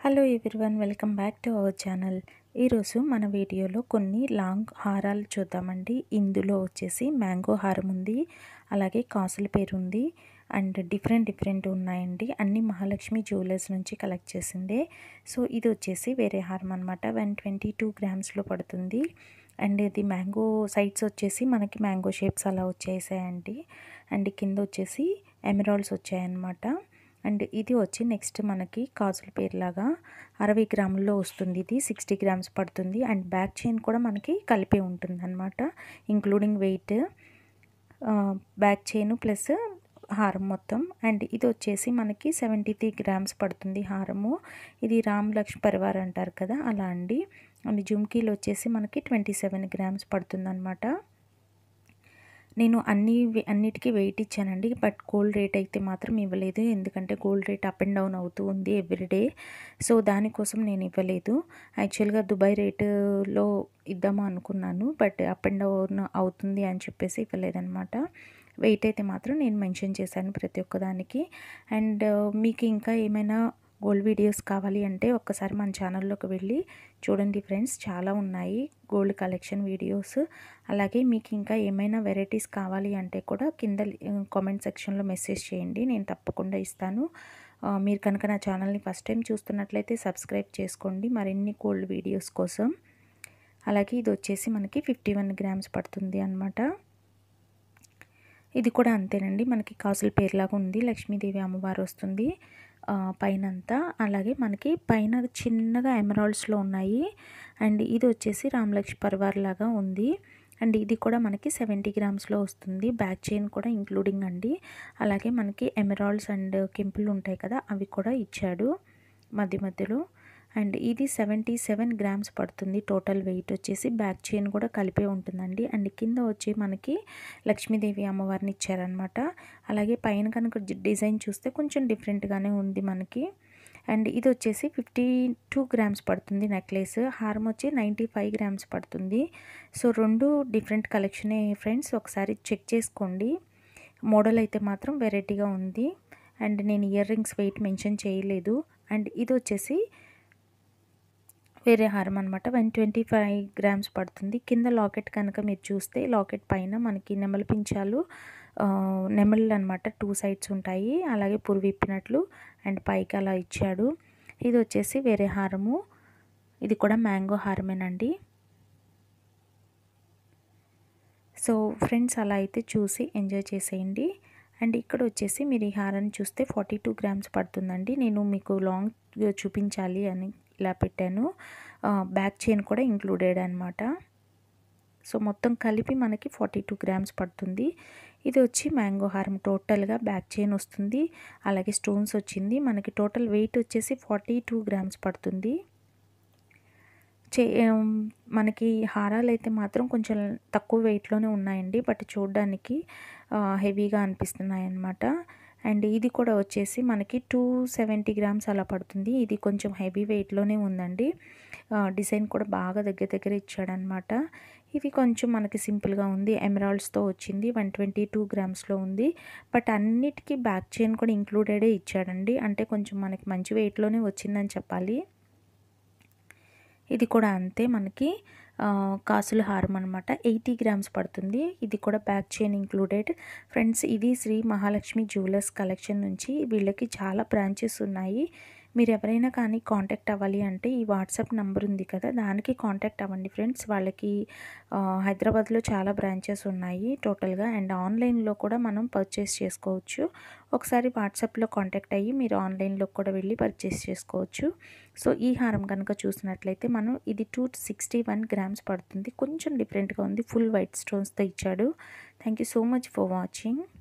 hello everyone welcome back to our channel ఈరోజు మన వీడియోలో కొన్ని లాంగ్ హారాలు చూద్దామండి ఇందులో వచ్చేసి మ్యాంగో హారం ఉంది అలాగే కాసుల పేరు ఉంది అండ్ డిఫరెంట్ డిఫరెంట్ ఉన్నాయండి అన్ని మహాలక్ష్మి జ్యువెలర్స్ నుంచి కలెక్ట్ చేసిందే సో ఇది వచ్చేసి వేరే హారం అనమాట వన్ ట్వంటీ టూ గ్రామ్స్లో పడుతుంది అండ్ ఇది మ్యాంగో సైడ్స్ వచ్చేసి మనకి మ్యాంగో షేప్స్ అలా వచ్చేసాయండి అండ్ కింద వచ్చేసి ఎమరాల్డ్స్ వచ్చాయన్నమాట అండ్ ఇది వచ్చి నెక్స్ట్ మనకి కాజుల పేరులాగా అరవై గ్రాముల్లో వస్తుంది ఇది సిక్స్టీ గ్రామ్స్ పడుతుంది అండ్ బ్యాక్ చైన్ కూడా మనకి కలిపే ఉంటుంది అనమాట including weight back chain plus హారం మొత్తం అండ్ ఇది వచ్చేసి మనకి సెవెంటీ త్రీ గ్రామ్స్ పడుతుంది హారము ఇది రామ్ లక్ష్మి పరివార్ అంటారు కదా అలా అండి అండ్ జుమ్కీలు వచ్చేసి మనకి ట్వంటీ సెవెన్ గ్రామ్స్ పడుతుంది అనమాట నేను అన్ని అన్నిటికీ వెయిట్ ఇచ్చానండి బట్ గోల్డ్ రేట్ అయితే మాత్రం ఇవ్వలేదు ఎందుకంటే gold rate up and down అవుతూ ఉంది ఎవ్రీడే సో దానికోసం నేను ఇవ్వలేదు యాక్చువల్గా దుబాయ్ రేటులో ఇద్దాము అనుకున్నాను బట్ అప్ అండ్ డౌన్ అవుతుంది అని చెప్పేసి ఇవ్వలేదన్నమాట వెయిట్ అయితే మాత్రం నేను మెన్షన్ చేశాను ప్రతి ఒక్కదానికి అండ్ మీకు ఇంకా ఏమైనా గోల్డ్ వీడియోస్ కావాలి అంటే ఒక్కసారి మన ఛానల్లోకి వెళ్ళి చూడండి ఫ్రెండ్స్ చాలా ఉన్నాయి గోల్డ్ కలెక్షన్ వీడియోస్ అలాగే మీకు ఇంకా ఏమైనా వెరైటీస్ కావాలి అంటే కూడా కింద కామెంట్ సెక్షన్లో మెసేజ్ చేయండి నేను తప్పకుండా iస్తాను మీరు కనుక నా ఛానల్ని ఫస్ట్ టైం చూస్తున్నట్లయితే సబ్స్క్రైబ్ చేసుకోండి మరిన్ని గోల్డ్ వీడియోస్ కోసం అలాగే ఇది వచ్చేసి మనకి ఫిఫ్టీ వన్ గ్రామ్స్ పడుతుంది అనమాట ఇది కూడా అంతేనండి మనకి కాసుల పేరులాగా ఉంది లక్ష్మీదేవి అమ్మవారు వస్తుంది పైనంతా అలాగే మనకి పైన చిన్నగా ఎమరాల్డ్స్లో ఉన్నాయి అండ్ ఇది వచ్చేసి రామలక్ష్మి పరివార్ లాగా ఉంది అండ్ ఇది కూడా మనకి సెవెంటీ గ్రామ్స్లో వస్తుంది బ్యాక్ చైన్ కూడా ఇంక్లూడింగ్ అండి అలాగే మనకి ఎమరాల్డ్స్ అండ్ కెంపులు ఉంటాయి కదా అవి కూడా ఇచ్చాడు మధ్య మధ్యలో అండ్ ఇది సెవెంటీ సెవెన్ గ్రామ్స్ పడుతుంది టోటల్ వెయిట్ వచ్చేసి బ్యాక్ చైన్ కూడా కలిపే ఉంటుందండి అండ్ కింద వచ్చి మనకి లక్ష్మీదేవి అమ్మవారిని ఇచ్చారనమాట అలాగే పైన కనుక డిజైన్ చూస్తే కొంచెం డిఫరెంట్గానే ఉంది మనకి అండ్ ఇది వచ్చేసి ఫిఫ్టీ టూ గ్రామ్స్ పడుతుంది నెక్లెస్ హారం వచ్చి నైంటీ ఫైవ్ గ్రామ్స్ పడుతుంది సో రెండు డిఫరెంట్ కలెక్షనే ఫ్రెండ్స్ ఒకసారి చెక్ చేసుకోండి మోడల్ అయితే మాత్రం వెరైటీగా ఉంది అండ్ నేను ఇయర్ రింగ్స్ వెయిట్ మెన్షన్ చేయలేదు అండ్ ఇది వచ్చేసి వేరే హారం అనమాట వన్ ట్వంటీ ఫైవ్ గ్రామ్స్ పడుతుంది కింద లాకెట్ కనుక మీరు చూస్తే లాకెట్ పైన మనకి నెమల పించాలు నెమళ్ళు అనమాట టూ సైడ్స్ ఉంటాయి అలాగే పురువిప్పినట్లు అండ్ పైకి అలా ఇచ్చాడు ఇది వచ్చేసి వేరే హారము ఇది కూడా మ్యాంగో హారమేనండి సో ఫ్రెండ్స్ అలా అయితే చూసి ఎంజాయ్ చేసేయండి అండ్ ఇక్కడ వచ్చేసి మీరు ఈ హారాన్ని చూస్తే ఫార్టీ టూ గ్రామ్స్ పడుతుందండి నేను మీకు లాంగ్ చూపించాలి అని ఇలా పెట్టాను బ్యాక్ చైన్ కూడా ఇంక్లూడెడ్ అనమాట సో మొత్తం కలిపి మనకి ఫార్టీ టూ గ్రామ్స్ పడుతుంది ఇది వచ్చి మ్యాంగో హారం టోటల్గా బ్యాక్ చైన్ వస్తుంది అలాగే స్టోన్స్ వచ్చింది మనకి టోటల్ వెయిట్ వచ్చేసి ఫార్టీ టూ గ్రామ్స్ పడుతుంది చే మనకి హారాలు అయితే మాత్రం కొంచెం తక్కువ వెయిట్లోనే ఉన్నాయండి బట్ చూడడానికి హెవీగా అనిపిస్తున్నాయి అన్నమాట అండ్ ఇది కూడా వచ్చేసి మనకి టూ సెవెంటీ గ్రామ్స్ అలా పడుతుంది ఇది కొంచెం హెవీ వెయిట్లోనే ఉందండి డిజైన్ కూడా బాగా దగ్గర దగ్గర ఇచ్చాడనమాట ఇది కొంచెం మనకి సింపుల్గా ఉంది ఎమరాల్డ్స్తో వచ్చింది వన్ ట్వంటీ టూ గ్రామ్స్లో ఉంది బట్ అన్నిటికీ బ్యాక్ చైన్ కూడా ఇంక్లూడెడే ఇచ్చాడండి అంటే కొంచెం మనకి మంచి వెయిట్లోనే వచ్చిందని చెప్పాలి ఇది కూడా అంతే మనకి కాసుల హారం అనమాట ఎయిటీ గ్రామ్స్ పడుతుంది ఇది కూడా బ్యాక్ చైన్ ఇంక్లూడెడ్ ఫ్రెండ్స్ ఇది శ్రీ మహాలక్ష్మి జ్యువెలర్స్ కలెక్షన్ నుంచి వీళ్ళకి చాలా బ్రాంచెస్ ఉన్నాయి మీరు ఎవరైనా కానీ కాంటాక్ట్ అవ్వాలి అంటే ఈ వాట్సాప్ నెంబర్ ఉంది కదా దానికి కాంటాక్ట్ అవ్వండి ఫ్రెండ్స్ వాళ్ళకి హైదరాబాద్లో చాలా బ్రాంచెస్ ఉన్నాయి టోటల్గా అండ్ ఆన్లైన్లో కూడా మనం పర్చేస్ చేసుకోవచ్చు ఒకసారి వాట్సాప్లో కాంటాక్ట్ అయ్యి మీరు ఆన్లైన్లో కూడా వెళ్ళి పర్చేస్ చేసుకోవచ్చు సో ఈ హారం కనుక చూసినట్లయితే మనం ఇది టూ సిక్స్టీ వన్ గ్రామ్స్ పడుతుంది కొంచెం డిఫరెంట్గా ఉంది ఫుల్ వైట్ స్టోన్స్తో ఇచ్చాడు thank you so much for watching